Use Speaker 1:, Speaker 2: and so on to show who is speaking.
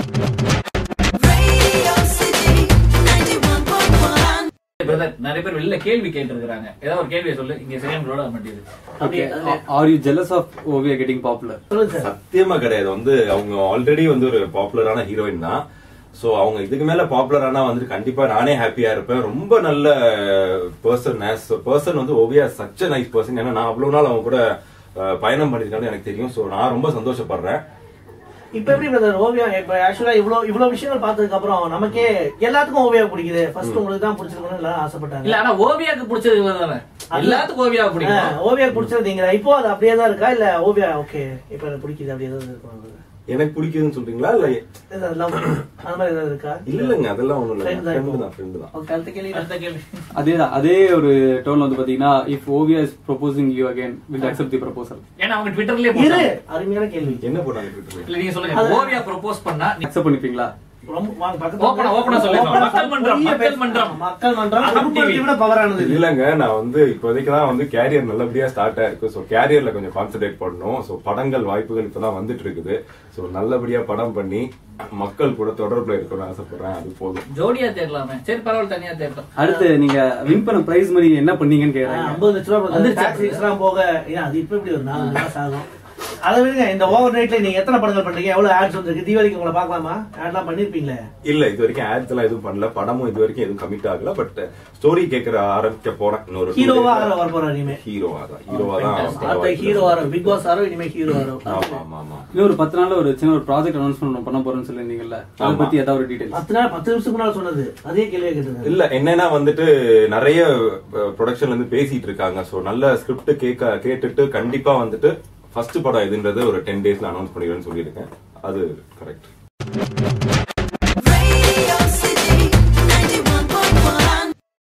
Speaker 1: Radio City 91.1.
Speaker 2: Brother நிறைய பேர் வெளில கேள்வி கேட்டிருக்காங்க ஏதாவது ஒரு கேள்வியை சொல்லு இங்க சரியான ரோட மாட்டேது
Speaker 3: Okay. Are you jealous of Ovia getting popular?
Speaker 4: சொல்லுங்க சார்
Speaker 5: சத்தியமா கிடையாது வந்து அவங்க ஆல்ரெடி வந்து ஒரு பாப்புலரான ஹீரோயின் தான் சோ அவங்க இதுக்கு மேல பாப்புலர் ஆனா வந்துட்டு கண்டிப்பா நானே ஹாப்பியா இருப்பேன் ரொம்ப நல்ல பர்சன் பர்சன் வந்து ஓவியா சச் நைஸ் பர்சன் ஏன்னா நான் அவ்வளவு நாள் அவங்க கூட அஹ், பயணம் பண்ணிருக்கான்னு எனக்கு தெரியும் சோ நான் ரொம்ப சந்தோஷப்படுறேன்
Speaker 4: இப்ப எப்படி பிரதர் ஓவியம் இப்ப ஆக்சுவலா இவ்வளவு இவ்வளவு விஷயங்கள் பார்த்ததுக்கு அப்புறம் நமக்கே எல்லாத்துக்கும் ஓவியம் பிடிக்குது ஃபர்ஸ்ட் உங்களுக்கு தான் பிடிச்சிருக்கணும்னு எல்லாரும் ஆசைப்பட்டாங்க
Speaker 2: இல்ல ஆனா ஓவியாக்கு பிடிச்சது இவர்தானே எல்லாத்துக்கும் ஓவியா பிடிக்கும்
Speaker 4: ஆ, ஓவியா பிடிச்சதுங்கிற இப்போ அது அப்படியே தான் இருக்கா இல்ல ஓவியா ஓகே இப்ப எனக்கு பிடிக்குது அப்படியே தான் இருக்கும்
Speaker 5: எனக்கு பிடிக்குதுன்னு சொல்றீங்களா இல்ல
Speaker 4: அதெல்லாம் அந்த மாதிரி ஏதாவது இருக்கா
Speaker 5: இல்லங்க அதெல்லாம் ஒண்ணும்
Speaker 4: Friend
Speaker 5: இல்ல
Speaker 4: தான்
Speaker 5: ஃப்ரெண்டு
Speaker 4: இப்போ.
Speaker 5: தான் ஃப்ரெண்டு தான்
Speaker 4: ஓகே அடுத்த கேள்வி
Speaker 2: அடுத்த கேள்வி
Speaker 3: அதேதான் அதே ஒரு டோன்ல வந்து பாத்தீங்கன்னா if Oviya is proposing you again will accept the proposal
Speaker 2: ஏன்னா அவங்க ட்விட்டர்லயே
Speaker 4: இரு
Speaker 2: போட்டாங்க
Speaker 4: அருமையான கேள்வி
Speaker 5: என்ன போட்டாங்க ட்விட்டர்ல
Speaker 2: இல்ல நீங்க சொல்லுங்க ஓவியா ப்ரோபோஸ் பண்ணா நீ-
Speaker 3: அக்செப்ட் பண்ணிப்பீங்களா
Speaker 4: ரொம்ப வாங்க பக்கத்துல
Speaker 2: Open ஆ, open ஆ சொல்லுங்க.
Speaker 4: Open ஆ
Speaker 2: மக்கள் மன்றம்,
Speaker 4: பெரிய
Speaker 2: மக்கள்
Speaker 4: பேச-
Speaker 2: மன்றம்.
Speaker 4: மக்கள் மன்றம்
Speaker 2: அகம்
Speaker 4: குடும்பத்தை
Speaker 2: TV.
Speaker 4: விட பவரானது இது.
Speaker 5: இல்லங்க நான் வந்து இப்போதைக்கு தான் வந்து கேரியர் நல்லபடியா ஸ்டார்ட் ஆயிருக்கு சோ கேரியர்ல கொஞ்சம் கான்சென்ட்ரேட் பண்ணணும் சோ படங்கள் வாய்ப்புகள் இப்பதான் வந்துட்டு இருக்குது சோ நல்லபடியா படம் பண்ணி மக்கள் கூட தொடர்புல இருக்கணும்னு ஆசைப்படுறேன் அது போதும்
Speaker 2: ஜோடியா தேடலாமே சரி பரவாயில்ல தனியா தேடலாம்
Speaker 3: அடுத்து நீங்க வின் பண்ண பிரைஸ் மணி என்ன பண்ணீங்கன்னு கேக்குறாங்க
Speaker 4: ஐம்பது லட்ச ரூபா
Speaker 2: வந்துருச்சா?
Speaker 4: டாக்ஸிஸ் எல்லாம் போக ஏன் அது இப்ப எப்படி ஒரு நாலு மாசம் ஆகும் அதை விடுங்க இந்த ஓவர் நைட்ல நீங்க எத்தனை படங்கள் பண்றீங்க எவ்வளவு ஆட்ஸ் வந்திருக்கு தீபாவளிக்கு உங்களை பார்க்கலாமா ஆட்லாம் பண்ணிருப்பீங்களே
Speaker 5: இல்ல இது வரைக்கும் ஆட்ஸ் எல்லாம் எதுவும் பண்ணல படமும் இது வரைக்கும் எதுவும் கமிட் ஆகல பட் ஸ்டோரி கேட்கற ஆரம்பிக்க போறேன் இன்னொரு
Speaker 4: ஹீரோவா வர போற இனிமே
Speaker 5: ஹீரோவா தான் ஹீரோவா தான்
Speaker 4: அடுத்த ஹீரோ வரும் பிக் பாஸ் ஆரோ இனிமே ஹீரோ வரும்
Speaker 5: ஆமா ஆமா ஆமா
Speaker 3: இன்னும் ஒரு பத்து நாள்ல ஒரு சின்ன ஒரு ப்ராஜெக்ட் அனௌன்ஸ்மெண்ட் பண்ண போறேன்னு சொல்லியிருந்தீங்கல்ல அதை
Speaker 5: ஆமா.
Speaker 3: பத்தி ஏதாவது ஒரு டீடைல்
Speaker 4: பத்து நாள் பத்து நிமிஷத்துக்கு முன்னாடி சொன்னது அதே கேள்வியே கேட்டது
Speaker 5: இல்ல என்னன்னா வந்துட்டு நிறைய ப்ரொடக்ஷன்ல இருந்து பேசிட்டு இருக்காங்க சோ நல்ல ஸ்கிரிப்ட் கேட்க கேட்டுட்டு கண்டிப்பா வந்துட்டு ஃபர்ஸ்ட் படம் எதுன்றது ஒரு டென் டேஸ்ல அனௌன்ஸ் பண்ணிடுவேன்னு சொல்லியிருக்கேன் அது கரெக்ட்